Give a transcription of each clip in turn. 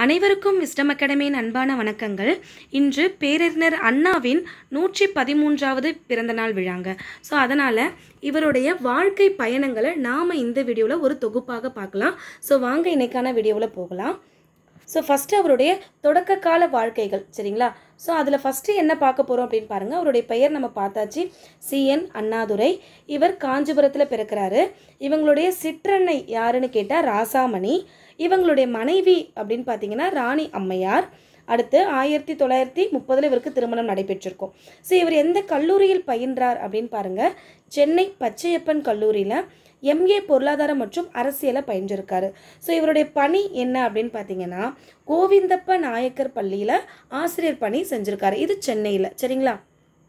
அனைவருக்கும் விஸ்டம் அகாடமியின் அன்பான வணக்கங்கள் இன்று பேரறிஞர் அண்ணாவின் நூற்றி பதிமூன்றாவது பிறந்தநாள் விழாங்க ஸோ அதனால் இவருடைய வாழ்க்கை பயணங்களை நாம் இந்த வீடியோவில் ஒரு தொகுப்பாக பார்க்கலாம் ஸோ வாங்க இன்னைக்கான வீடியோவில் போகலாம் ஸோ ஃபஸ்ட்டு அவருடைய தொடக்க கால வாழ்க்கைகள் சரிங்களா ஸோ அதில் ஃபஸ்ட்டு என்ன பார்க்க போகிறோம் அப்படின்னு பாருங்கள் அவருடைய பெயர் நம்ம பார்த்தாச்சு சிஎன் அண்ணாதுரை இவர் காஞ்சிபுரத்தில் பிறக்கிறாரு இவங்களுடைய சிற்றன்னை யாருன்னு கேட்டால் ராசாமணி இவங்களுடைய மனைவி அப்படின்னு பார்த்தீங்கன்னா ராணி அம்மையார் அடுத்து ஆயிரத்தி தொள்ளாயிரத்தி முப்பதில் இவருக்கு திருமணம் நடைபெற்றிருக்கும் ஸோ இவர் எந்த கல்லூரியில் பயின்றார் அப்படின்னு பாருங்கள் சென்னை பச்சையப்பன் கல்லூரியில் எம்ஏ பொருளாதாரம் மற்றும் அரசியலை பயின்றிருக்காரு ஸோ இவருடைய பணி என்ன அப்படின்னு பார்த்தீங்கன்னா கோவிந்தப்ப நாயக்கர் பள்ளியில் ஆசிரியர் பணி செஞ்சுருக்காரு இது சென்னையில் சரிங்களா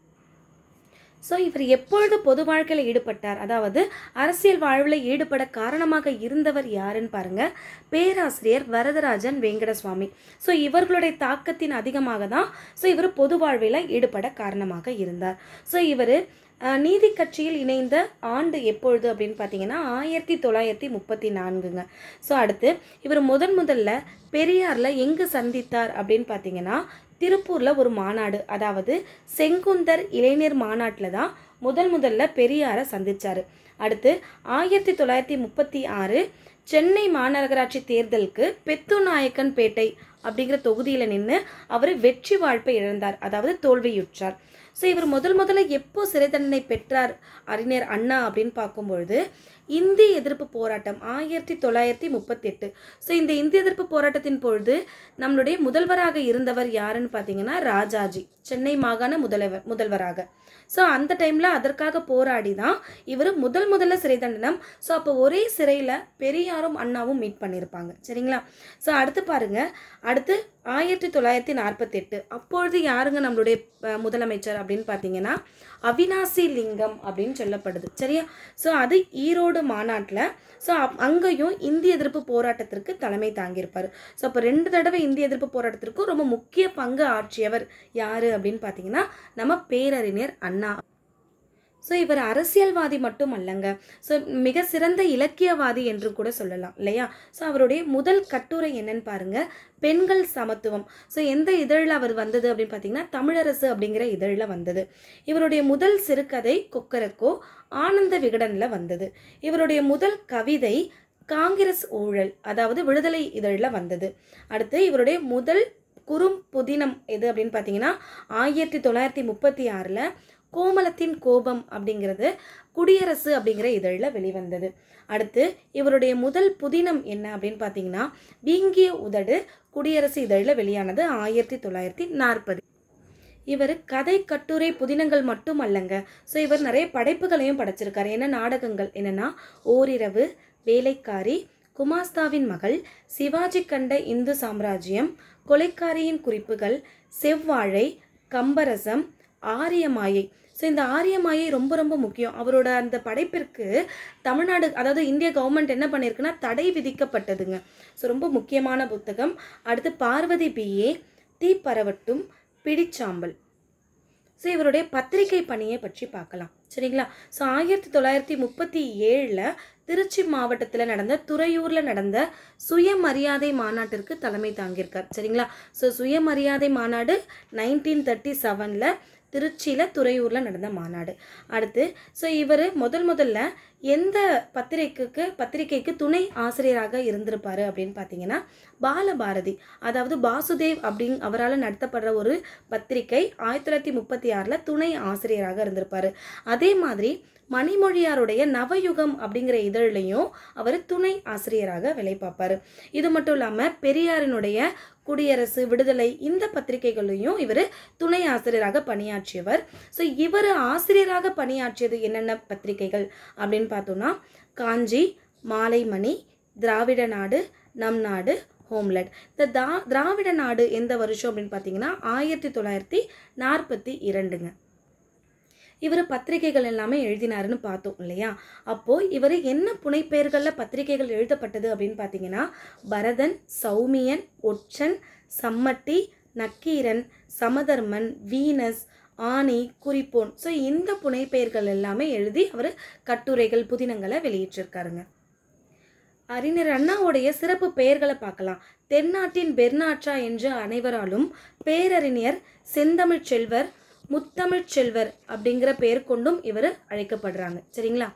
ஸோ இவர் எப்பொழுது பொது வாழ்க்கையில் ஈடுபட்டார் அதாவது அரசியல் வாழ்வில் ஈடுபட காரணமாக இருந்தவர் யாருன்னு பாருங்க பேராசிரியர் வரதராஜன் வெங்கடசுவாமி ஸோ இவர்களுடைய தாக்கத்தின் அதிகமாக தான் ஸோ இவர் பொது வாழ்வில் ஈடுபட காரணமாக இருந்தார் ஸோ இவர் நீதி கட்சியில் இணைந்த ஆண்டு எப்பொழுது அப்படின்னு பார்த்தீங்கன்னா ஆயிரத்தி தொள்ளாயிரத்தி முப்பத்தி நான்குங்க ஸோ அடுத்து இவர் முதன் முதல்ல பெரியாரில் எங்கு சந்தித்தார் அப்படின்னு பார்த்தீங்கன்னா திருப்பூரில் ஒரு மாநாடு அதாவது செங்குந்தர் இளைஞர் மாநாட்டில் தான் முதல் முதல்ல பெரியாரை சந்திச்சார் அடுத்து ஆயிரத்தி தொள்ளாயிரத்தி முப்பத்தி ஆறு சென்னை மாநகராட்சி தேர்தலுக்கு பெத்துநாயக்கன் பேட்டை அப்படிங்கிற தொகுதியில் நின்று அவர் வெற்றி வாழ்ப்பை இழந்தார் அதாவது தோல்வியுற்றார் ஸோ இவர் முதல் முதல்ல எப்போ சிறை தண்டனை பெற்றார் அறிஞர் அண்ணா அப்படின்னு பார்க்கும்பொழுது இந்திய எதிர்ப்பு போராட்டம் ஆயிரத்தி தொள்ளாயிரத்தி முப்பத்தெட்டு ஸோ இந்த இந்திய எதிர்ப்பு போராட்டத்தின் பொழுது நம்மளுடைய முதல்வராக இருந்தவர் யாருன்னு பார்த்தீங்கன்னா ராஜாஜி சென்னை மாகாண முதல்வர் முதல்வராக ஸோ அந்த டைமில் அதற்காக போராடி தான் இவர் முதல் முதல்ல சிறை தண்டனம் ஸோ அப்போ ஒரே சிறையில் பெரியாரும் அண்ணாவும் மீட் பண்ணியிருப்பாங்க சரிங்களா ஸோ அடுத்து பாருங்க அடுத்து ஆயிரத்தி தொள்ளாயிரத்தி நாற்பத்தெட்டு அப்பொழுது யாருங்க நம்மளுடைய அஹ், முதலமைச்சர் அப்படின்னு பார்த்தீங்கன்னா அவினாசி லிங்கம் அப்படின்னு சொல்லப்படுது சரியா ஸோ அது ஈரோடு மாநாட்டில் ஸோ அங்கேயும் இந்திய எதிர்ப்பு போராட்டத்திற்கு தலைமை தாங்கியிருப்பார் ஸோ அப்போ ரெண்டு தடவை இந்திய எதிர்ப்பு போராட்டத்திற்கும் ரொம்ப முக்கிய பங்கு ஆற்றியவர் யார் அப்படின்னு பார்த்தீங்கன்னா நம்ம பேரறிஞர் அண்ணா ஸோ இவர் அரசியல்வாதி மட்டும் அல்லங்க ஸோ மிக சிறந்த இலக்கியவாதி என்று கூட சொல்லலாம் இல்லையா ஸோ அவருடைய முதல் கட்டுரை என்னன்னு பாருங்க பெண்கள் சமத்துவம் ஸோ எந்த இதழில் அவர் வந்தது அப்படின்னு பார்த்தீங்கன்னா தமிழரசு அப்படிங்கிற இதழில் வந்தது இவருடைய முதல் சிறுகதை கொக்கரக்கோ ஆனந்த விகடனில் வந்தது இவருடைய முதல் கவிதை காங்கிரஸ் ஊழல் அதாவது விடுதலை இதழில் வந்தது அடுத்து இவருடைய முதல் குறும் புதினம் எது அப்படின்னு பார்த்தீங்கன்னா ஆயிரத்தி தொள்ளாயிரத்தி முப்பத்தி ஆறில் கோமலத்தின் கோபம் அப்படிங்கிறது குடியரசு அப்படிங்கிற இதழில் வெளிவந்தது அடுத்து இவருடைய முதல் புதினம் என்ன அப்படின்னு பார்த்தீங்கன்னா வீங்கிய உதடு குடியரசு இதழில் வெளியானது ஆயிரத்தி தொள்ளாயிரத்தி நாற்பது இவர் கதை கட்டுரை புதினங்கள் மட்டும் அல்லங்க ஸோ இவர் நிறைய படைப்புகளையும் படைச்சிருக்காரு என்ன நாடகங்கள் என்னன்னா ஓரிரவு வேலைக்காரி குமாஸ்தாவின் மகள் சிவாஜி கண்ட இந்து சாம்ராஜ்யம் கொலைக்காரியின் குறிப்புகள் செவ்வாழை கம்பரசம் ஆரியமாயை ஸோ இந்த ஆரியமாயை ரொம்ப ரொம்ப முக்கியம் அவரோட அந்த படைப்பிற்கு தமிழ்நாடு அதாவது இந்திய கவர்மெண்ட் என்ன பண்ணியிருக்குன்னா தடை விதிக்கப்பட்டதுங்க ஸோ ரொம்ப முக்கியமான புத்தகம் அடுத்து பார்வதி பிஏ தீ பரவட்டும் பிடிச்சாம்பல் ஸோ இவருடைய பத்திரிகை பணியை பற்றி பார்க்கலாம் சரிங்களா ஸோ ஆயிரத்தி தொள்ளாயிரத்தி முப்பத்தி ஏழில் திருச்சி மாவட்டத்தில் நடந்த துறையூரில் நடந்த சுயமரியாதை மாநாட்டிற்கு தலைமை தாங்கியிருக்கார் சரிங்களா ஸோ சுயமரியாதை மாநாடு நைன்டீன் தேர்ட்டி செவனில் திருச்சியில் துறையூரில் நடந்த மாநாடு அடுத்து ஸோ இவர் முதல் முதல்ல எந்த பத்திரிக்கைக்கு பத்திரிகைக்கு துணை ஆசிரியராக இருந்திருப்பாரு அப்படின்னு பார்த்தீங்கன்னா பாலபாரதி அதாவது பாசுதேவ் அப்படிங் அவரால் நடத்தப்படுற ஒரு பத்திரிகை ஆயிரத்தி தொள்ளாயிரத்தி முப்பத்தி ஆறில் துணை ஆசிரியராக இருந்திருப்பாரு அதே மாதிரி மணிமொழியாருடைய நவயுகம் அப்படிங்கிற இதழிலையும் அவர் துணை ஆசிரியராக வேலை பார்ப்பார் இது மட்டும் இல்லாமல் பெரியாரினுடைய குடியரசு விடுதலை இந்த பத்திரிகைகளையும் இவர் துணை ஆசிரியராக பணியாற்றியவர் ஸோ இவர் ஆசிரியராக பணியாற்றியது என்னென்ன பத்திரிகைகள் அப்படின்னு பார்த்தோம்னா காஞ்சி மாலைமணி திராவிட நாடு நம் நாடு ஹோம்லெட் இந்த தா திராவிட நாடு எந்த வருஷம் அப்படின்னு பார்த்தீங்கன்னா ஆயிரத்தி தொள்ளாயிரத்தி நாற்பத்தி இரண்டுங்க இவர் பத்திரிகைகள் எல்லாமே எழுதினாருன்னு பார்த்தோம் இல்லையா அப்போது இவர் என்ன புனைப்பெயர்களில் பத்திரிகைகள் எழுதப்பட்டது அப்படின்னு பார்த்தீங்கன்னா பரதன் சௌமியன் ஒற்றன் சம்மட்டி நக்கீரன் சமதர்மன் வீனஸ் ஆணி குறிப்போன் ஸோ இந்த புனைப்பெயர்கள் எல்லாமே எழுதி அவர் கட்டுரைகள் புதினங்களை வெளியிட்டிருக்காருங்க அறிஞர் அண்ணாவுடைய சிறப்பு பெயர்களை பார்க்கலாம் தென்னாட்டின் பெர்னாற்றா என்று அனைவராலும் பேரறிஞர் செந்தமிழ்ச் செல்வர் முத்தமிழ்ச் செல்வர் அப்படிங்கிற பெயர் கொண்டும் இவர் அழைக்கப்படுறாங்க சரிங்களா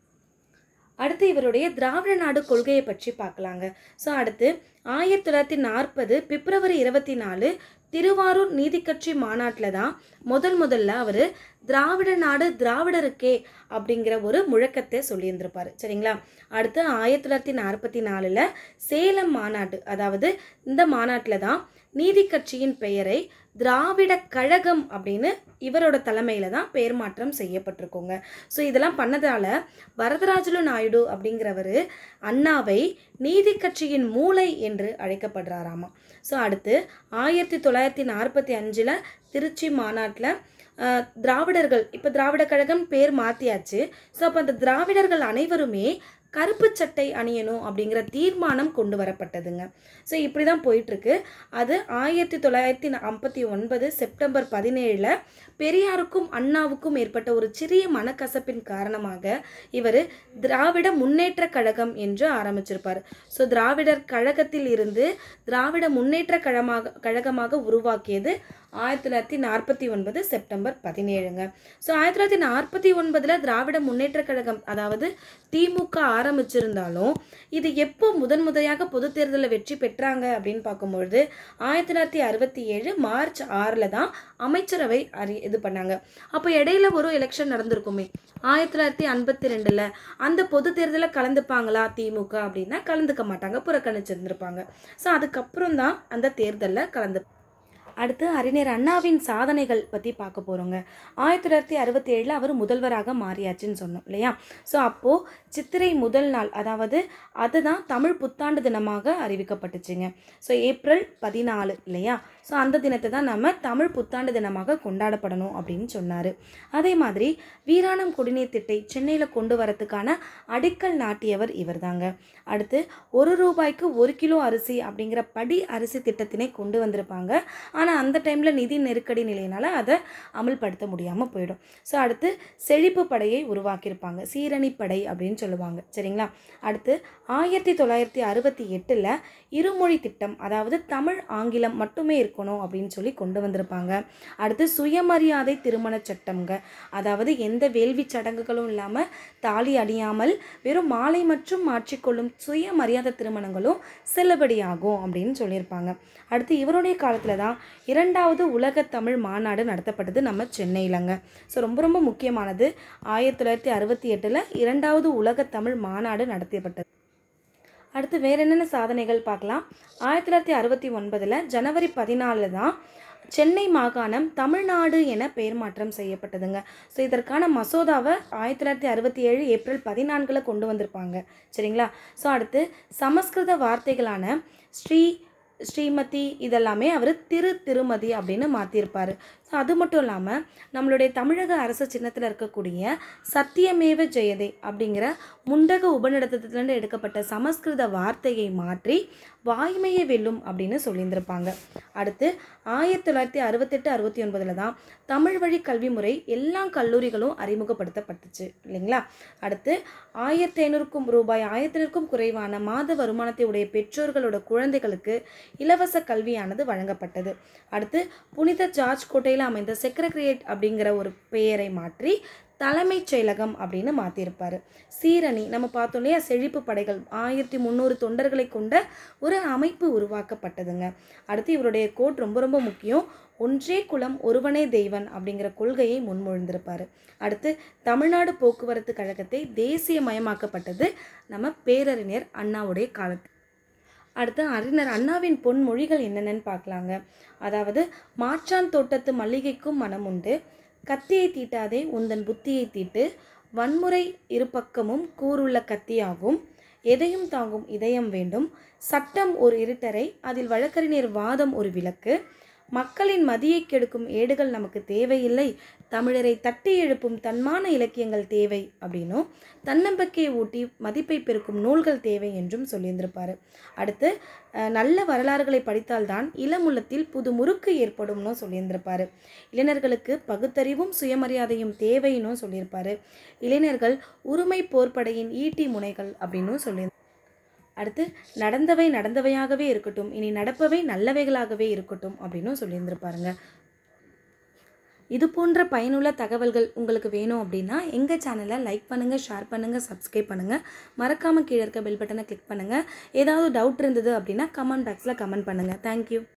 அடுத்து இவருடைய திராவிட நாடு கொள்கையை பற்றி பார்க்கலாங்க ஸோ அடுத்து ஆயிரத்தி தொள்ளாயிரத்தி நாற்பது பிப்ரவரி இருபத்தி நாலு திருவாரூர் நீதிக்கட்சி மாநாட்டில் தான் முதல் முதல்ல அவர் திராவிட நாடு திராவிடருக்கே அப்படிங்கிற ஒரு முழக்கத்தை சொல்லியிருந்திருப்பார் சரிங்களா அடுத்து ஆயிரத்தி தொள்ளாயிரத்தி நாற்பத்தி நாலில் சேலம் மாநாடு அதாவது இந்த மாநாட்டில் தான் நீதி கட்சியின் பெயரை திராவிட கழகம் அப்படின்னு இவரோட தலைமையில தான் பெயர் மாற்றம் செய்யப்பட்டிருக்கோங்க ஸோ இதெல்லாம் பண்ணதால வரதராஜலு நாயுடு அப்படிங்கிறவர் அண்ணாவை நீதி கட்சியின் மூளை என்று அழைக்கப்படுறாராமா ஸோ அடுத்து ஆயிரத்தி தொள்ளாயிரத்தி நாற்பத்தி அஞ்சில் திருச்சி மாநாட்டில் திராவிடர்கள் இப்போ திராவிட கழகம் பேர் மாற்றியாச்சு ஸோ அப்போ அந்த திராவிடர்கள் அனைவருமே கருப்பு சட்டை அணியணும் அப்படிங்கிற தீர்மானம் கொண்டு வரப்பட்டதுங்க ஸோ இப்படி தான் போயிட்டுருக்கு அது ஆயிரத்தி தொள்ளாயிரத்தி ஐம்பத்தி ஒன்பது செப்டம்பர் பதினேழில் பெரியாருக்கும் அண்ணாவுக்கும் ஏற்பட்ட ஒரு சிறிய மனக்கசப்பின் காரணமாக இவர் திராவிட முன்னேற்ற கழகம் என்று ஆரம்பிச்சிருப்பார் ஸோ திராவிடர் கழகத்தில் இருந்து திராவிட முன்னேற்ற கழகமாக கழகமாக உருவாக்கியது ஆயிரத்தி தொள்ளாயிரத்தி நாற்பத்தி ஒன்பது செப்டம்பர் பதினேழுங்க ஸோ ஆயிரத்தி தொள்ளாயிரத்தி நாற்பத்தி ஒன்பதில் திராவிட முன்னேற்ற கழகம் அதாவது திமுக ஆரம்பிச்சிருந்தாலும் இது எப்போ முதன் முறையாக பொது தேர்தலில் வெற்றி பெற்றாங்க அப்படின்னு பார்க்கும்பொழுது ஆயிரத்தி தொள்ளாயிரத்தி அறுபத்தி ஏழு மார்ச் ஆறில் தான் அமைச்சரவை அறி இது பண்ணாங்க அப்போ இடையில ஒரு எலெக்ஷன் நடந்திருக்குமே ஆயிரத்தி தொள்ளாயிரத்தி ஐம்பத்தி ரெண்டில் அந்த பொது தேர்தலில் கலந்துப்பாங்களா திமுக அப்படின்னா கலந்துக்க மாட்டாங்க புறக்கணிச்சிருந்திருப்பாங்க ஸோ அதுக்கப்புறம் தான் அந்த தேர்தலில் கலந்து அடுத்து அறிஞர் அண்ணாவின் சாதனைகள் பற்றி பார்க்க போகிறோங்க ஆயிரத்தி தொள்ளாயிரத்தி அறுபத்தி ஏழில் அவர் முதல்வராக மாறியாச்சுன்னு சொன்னோம் இல்லையா ஸோ அப்போது சித்திரை முதல் நாள் அதாவது அதுதான் தமிழ் புத்தாண்டு தினமாக அறிவிக்கப்பட்டுச்சுங்க ஸோ ஏப்ரல் பதினாலு இல்லையா ஸோ அந்த தினத்தை தான் நம்ம தமிழ் புத்தாண்டு தினமாக கொண்டாடப்படணும் அப்படின்னு சொன்னார் அதே மாதிரி வீராணம் குடிநீர் திட்டை சென்னையில் கொண்டு வரத்துக்கான அடிக்கல் நாட்டியவர் இவர்தாங்க அடுத்து ஒரு ரூபாய்க்கு ஒரு கிலோ அரிசி அப்படிங்கிற படி அரிசி திட்டத்தினை கொண்டு வந்திருப்பாங்க ஆனால் அந்த டைமில் நிதி நெருக்கடி நிலையினால அதை அமல்படுத்த முடியாமல் போயிடும் ஸோ அடுத்து செழிப்பு படையை உருவாக்கியிருப்பாங்க சீரணி படை அப்படின்னு சொல்லுவாங்க சரிங்களா அடுத்து ஆயிரத்தி தொள்ளாயிரத்தி அறுபத்தி எட்டில் இருமொழி திட்டம் அதாவது தமிழ் ஆங்கிலம் மட்டுமே இருக்கணும் அப்படின்னு சொல்லி கொண்டு வந்திருப்பாங்க அடுத்து சுயமரியாதை திருமண சட்டம்ங்க அதாவது எந்த வேள்வி சடங்குகளும் இல்லாமல் தாலி அணியாமல் வெறும் மாலை மற்றும் மாற்றிக்கொள்ளும் சுயமரியாதை திருமணங்களும் செல்லுபடியாகும் அப்படின்னு சொல்லியிருப்பாங்க அடுத்து இவருடைய காலத்தில் தான் இரண்டாவது உலக தமிழ் மாநாடு நடத்தப்பட்டது நம்ம சென்னையிலங்க ஸோ ரொம்ப ரொம்ப முக்கியமானது ஆயிரத்தி தொள்ளாயிரத்தி அறுபத்தி எட்டில் இரண்டாவது உலக தமிழ் மாநாடு நடத்தப்பட்டது அடுத்து வேற என்னென்ன சாதனைகள் பார்க்கலாம் ஆயிரத்தி தொள்ளாயிரத்தி அறுபத்தி ஒன்பதில் ஜனவரி பதினாலில் தான் சென்னை மாகாணம் தமிழ்நாடு என பெயர் மாற்றம் செய்யப்பட்டதுங்க ஸோ இதற்கான மசோதாவை ஆயிரத்தி தொள்ளாயிரத்தி அறுபத்தி ஏழு ஏப்ரல் பதினான்கில் கொண்டு வந்திருப்பாங்க சரிங்களா ஸோ அடுத்து சமஸ்கிருத வார்த்தைகளான ஸ்ரீ ஸ்ரீமதி இதெல்லாமே அவர் திரு திருமதி அப்படின்னு மாற்றிருப்பார் ஸோ அது மட்டும் இல்லாமல் நம்மளுடைய தமிழக அரசு சின்னத்தில் இருக்கக்கூடிய சத்தியமேவ ஜெயதே அப்படிங்கிற முண்டக உபநிடத்திலிருந்து எடுக்கப்பட்ட சமஸ்கிருத வார்த்தையை மாற்றி வாய்மையை வெல்லும் அப்படின்னு சொல்லியிருந்திருப்பாங்க அடுத்து ஆயிரத்தி தொள்ளாயிரத்தி அறுபத்தெட்டு அறுபத்தி ஒன்பதில் தான் தமிழ் வழி கல்வி முறை எல்லா கல்லூரிகளும் அறிமுகப்படுத்தப்பட்டுச்சு இல்லைங்களா அடுத்து ஆயிரத்தி ஐநூறுக்கும் ரூபாய் ஆயிரத்தினருக்கும் குறைவான மாத வருமானத்தை உடைய பெற்றோர்களோட குழந்தைகளுக்கு இலவச கல்வியானது வழங்கப்பட்டது அடுத்து புனித ஜார்ஜ் கோட்டையில் அமைந்த செக்ரட்டரியேட் அப்படிங்கிற ஒரு பெயரை மாற்றி தலைமைச் செயலகம் அப்படின்னு மாற்றிருப்பார் சீரணி நம்ம பார்த்தோம் இல்லையா செழிப்பு படைகள் ஆயிரத்தி முந்நூறு தொண்டர்களை கொண்ட ஒரு அமைப்பு உருவாக்கப்பட்டதுங்க அடுத்து இவருடைய கோட் ரொம்ப ரொம்ப முக்கியம் ஒன்றே குலம் ஒருவனே தெய்வன் அப்படிங்கிற கொள்கையை முன்மொழிந்திருப்பார் அடுத்து தமிழ்நாடு போக்குவரத்து கழகத்தை தேசியமயமாக்கப்பட்டது நம்ம பேரறிஞர் அண்ணாவுடைய காலத்தில் அடுத்து அறிஞர் அண்ணாவின் பொன்மொழிகள் என்னென்னு பார்க்கலாங்க அதாவது மாற்றான் தோட்டத்து மல்லிகைக்கும் மனம் உண்டு கத்தியை தீட்டாதே உந்தன் புத்தியை தீட்டு வன்முறை இருபக்கமும் கூறுள்ள கத்தியாகும் எதையும் தாங்கும் இதயம் வேண்டும் சட்டம் ஒரு இருட்டரை அதில் வழக்கறிஞர் வாதம் ஒரு விளக்கு மக்களின் மதியை கெடுக்கும் ஏடுகள் நமக்கு தேவையில்லை தமிழரை தட்டி எழுப்பும் தன்மான இலக்கியங்கள் தேவை அப்படின்னும் தன்னம்பிக்கையை ஊட்டி மதிப்பை பெருக்கும் நூல்கள் தேவை என்றும் சொல்லியிருந்திருப்பார் அடுத்து அஹ், நல்ல வரலாறுகளை படித்தால்தான் இளமுள்ளத்தில் புது முறுக்கு ஏற்படும்னு சொல்லியிருந்திருப்பார் இளைஞர்களுக்கு பகுத்தறிவும் சுயமரியாதையும் தேவைன்னு சொல்லியிருப்பார் இளைஞர்கள் உரிமை போர்ப்படையின் ஈட்டி முனைகள் அப்படின்னும் சொல்லி அடுத்து நடந்தவை நடந்தவையாகவே இருக்கட்டும் இனி நடப்பவை நல்லவைகளாகவே இருக்கட்டும் அப்படின்னும் சொல்லியிருந்திருப்பாருங்க இது போன்ற பயனுள்ள தகவல்கள் உங்களுக்கு வேணும் அப்படின்னா எங்கள் சேனலை லைக் பண்ணுங்கள் ஷேர் பண்ணுங்கள் சப்ஸ்கிரைப் பண்ணுங்கள் மறக்காமல் கீழே இருக்க பெல் பட்டனை கிளிக் பண்ணுங்கள் ஏதாவது டவுட் இருந்தது அப்படின்னா கமெண்ட் பாக்ஸில் கமெண்ட் பண்ணுங்கள் தேங்க்யூ